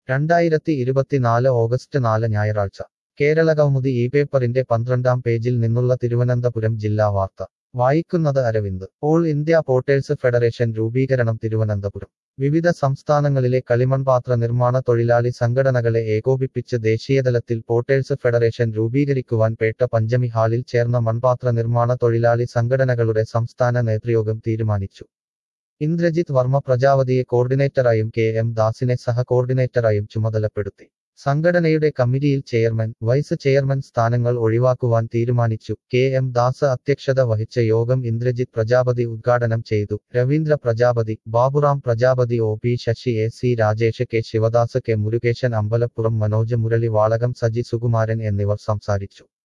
രണ്ടായിരത്തി ഇരുപത്തിനാല് ഓഗസ്റ്റ് നാല് ഞായറാഴ്ച കേരള കൗമുദി ഈ പേപ്പറിന്റെ പന്ത്രണ്ടാം പേജിൽ നിന്നുള്ള തിരുവനന്തപുരം ജില്ലാ വാർത്ത വായിക്കുന്നത് Aravind all India porters federation രൂപീകരണം തിരുവനന്തപുരം വിവിധ സംസ്ഥാനങ്ങളിലെ കളിമൺപാത്ര നിർമ്മാണ തൊഴിലാളി സംഘടനകളെ ഏകോപിപ്പിച്ച് ദേശീയതലത്തിൽ പോർട്ടേഴ്സ് ഫെഡറേഷൻ രൂപീകരിക്കുവാൻ പേട്ട പഞ്ചമി ഹാളിൽ ചേർന്ന മൺപാത്ര നിർമ്മാണ തൊഴിലാളി സംഘടനകളുടെ സംസ്ഥാന നേതൃയോഗം തീരുമാനിച്ചു ഇന്ദ്രജിത് വർമ്മ പ്രജാപതിയെ കോർഡിനേറ്ററായും കെ എം ദാസിനെ സഹ കോർഡിനേറ്ററായും ചുമതലപ്പെടുത്തി സംഘടനയുടെ കമ്മിറ്റിയിൽ ചെയർമാൻ വൈസ് ചെയർമാൻ സ്ഥാനങ്ങൾ ഒഴിവാക്കുവാൻ തീരുമാനിച്ചു കെ എം ദാസ് അധ്യക്ഷത വഹിച്ച യോഗം ഇന്ദ്രജിത് പ്രജാപതി ഉദ്ഘാടനം ചെയ്തു Ravindra Prajapati Baburam Prajapati O P Sasi A C Rajesh K Sivadas K Murukesan Ambalappuram Manoj Murali Valakam Saji Sukumaran എന്നിവർ സംസാരിച്ചു